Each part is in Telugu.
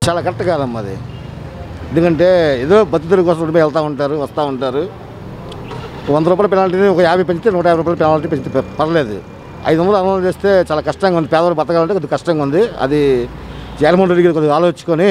చాలా కరెక్ట్ కాదమ్మా అది ఎందుకంటే ఏదో బతుకుదరి కోసం ఉండిపోయి వెళ్తూ ఉంటారు వస్తూ ఉంటారు వంద రూపాయల పెనాల్టీని ఒక యాభై పెంచితే నూట యాభై రూపాయల పెనాల్టీ పెంచితే ప- పర్లేదు ఐదు వందలు అమలు చేస్తే చాలా కష్టంగా ఉంది పేదవాళ్ళు బతకాలంటే కొద్దిగా కష్టంగా ఉంది అది జగన్మోహన్ రెడ్డి గారు కొద్దిగా ఆలోచించుకొని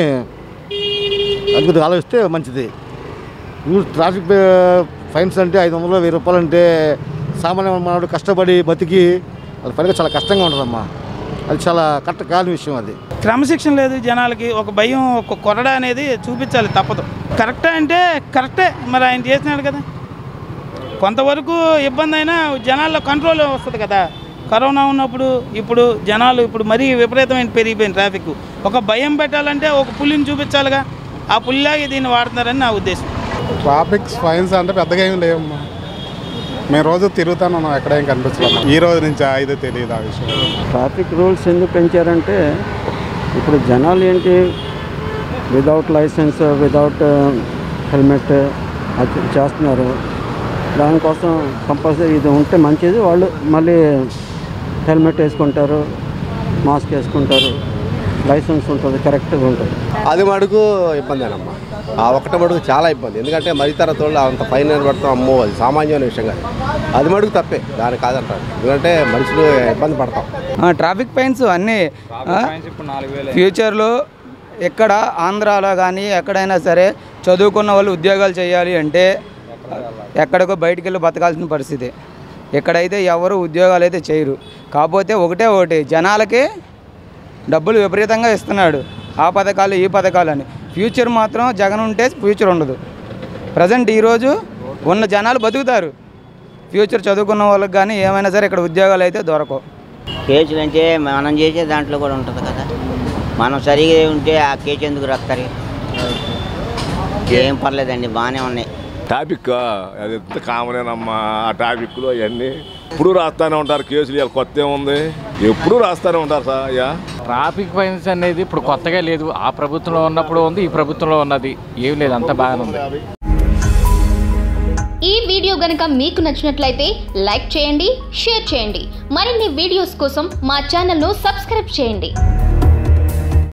అది కొద్దిగా ఆలోచిస్తే మంచిది ఇప్పుడు ట్రాఫిక్ పే- ఫైన్స్ అంటే ఐదు వందలు వెయ్యి రూపాయలు అంటే సామాన్య మానవుడు కష్టపడి బతికి అది పనిగా చాలా కష్టంగా ఉంటుందమ్మా అది చాలా కరెక్ట్ కాని విషయం అది క్రమశిక్షణ లేదు జనాలకి ఒక భయం ఒక కొరడ అనేది చూపించాలి తప్పదు కరెక్టే అంటే కరెక్టే మరి ఆయన చేసినాడు కదా కొంతవరకు ఇబ్బంది అయినా జనాల్లో కంట్రోల్ వస్తుంది కదా కరోనా ఉన్నప్పుడు ఇప్పుడు జనాలు ఇప్పుడు మరీ విపరీతమైన పెరిగిపోయింది ట్రాఫిక్ ఒక భయం పెట్టాలంటే ఒక పులిని చూపించాలిగా ఆ పుల్లిలాగే దీన్ని వాడుతున్నారని నా ఉద్దేశం ట్రాఫిక్ ఫైన్స్ అంటే పెద్దగా ఏం లేవమ్మా మేము రోజు తిరుగుతాను ఉన్నాం ఎక్కడ ఏం కనిపించలేదు ఈ రోజు నుంచి ఐదు తెలియదు ఆ విషయం ట్రాఫిక్ రూల్స్ ఎందుకు పెంచారంటే ఇప్పుడు జనాలు ఏంటి వితౌట్ లైసెన్స్ వితౌట్ హెల్మెట్ అది చేస్తున్నారు దానికోసం కంపల్సరీ ఇది ఉంటే మంచిది వాళ్ళు మళ్ళీ హెల్మెట్ వేసుకుంటారు మాస్క్ వేసుకుంటారు లైసెన్స్ ఉంటుంది కరెక్ట్గా ఉంటుంది అది మటుకు ఇబ్బందేనమ్మా ఆ ఒక్కటి మటుకు చాలా ఇబ్బంది ఎందుకంటే మరి తరగతుల్లో అంత ఫైన్ పడతాం అమ్మో అది సామాన్యమైన విషయం కాదు అది మటుకు తప్పే దాని కాదంటారు ఎందుకంటే మనుషులు ఇబ్బంది పడతాం ట్రాఫిక్ ఫైన్స్ అన్నీ ఆ, ఫ్యూచర్లో ఎక్కడ ఆంధ్రాలో కానీ ఎక్కడైనా సరే చదువుకున్న వాళ్ళు ఉద్యోగాలు చేయాలి అంటే ఎక్కడికో బయటికి వెళ్ళి బతకాల్సిన పరిస్థితి ఎక్కడైతే ఎవరు ఉద్యోగాలు అయితే చేయరు కాకపోతే ఒకటే ఒకటి జనాలకి డబ్బులు విపరీతంగా ఇస్తున్నాడు ఆ పథకాలు ఈ పథకాలు అని ఫ్యూచర్ మాత్రం జగన్ ఉంటే ఫ్యూచర్ ఉండదు ప్రజెంట్ ఈరోజు ఉన్న జనాలు బతుకుతారు ఫ్యూచర్ చదువుకున్న వాళ్ళకి కానీ ఏమైనా సరే ఇక్కడ ఉద్యోగాలు అయితే దొరకవు కేసులు అంటే మనం చేసే దాంట్లో కూడా ఉంటుంది కదా మనం సరిగా ఉంటే ఆ కేసు ఎందుకు రాస్తారు ఏం పర్లేదండి బాగానే ఉన్నాయి టాపిక్ అది ఎంత కామనేనమ్మా ఆ టాపిక్లు అవన్నీ ఎప్పుడు రాస్తానే ఉంటారు కేసులు ఇవాళ కొత్త ఏముంది ఎప్పుడు రాస్తానే ఉంటారు సార్ అయ్యా ట్రాఫిక్ ఫైన్స్ అనేది ఇప్పుడు కొత్తగా లేదు ఆ ప్రభుత్వంలో ఉన్నప్పుడు ఉంది ఈ ప్రభుత్వంలో ఉన్నది ఏం లేదు అంత బాగానే ఉంది ఈ వీడియో గనక మీకు నచ్చినట్లయితే లైక్ చేయండి షేర్ చేయండి మరిన్ని వీడియోస్ కోసం మా ఛానల్ను సబ్స్క్రైబ్ చేయండి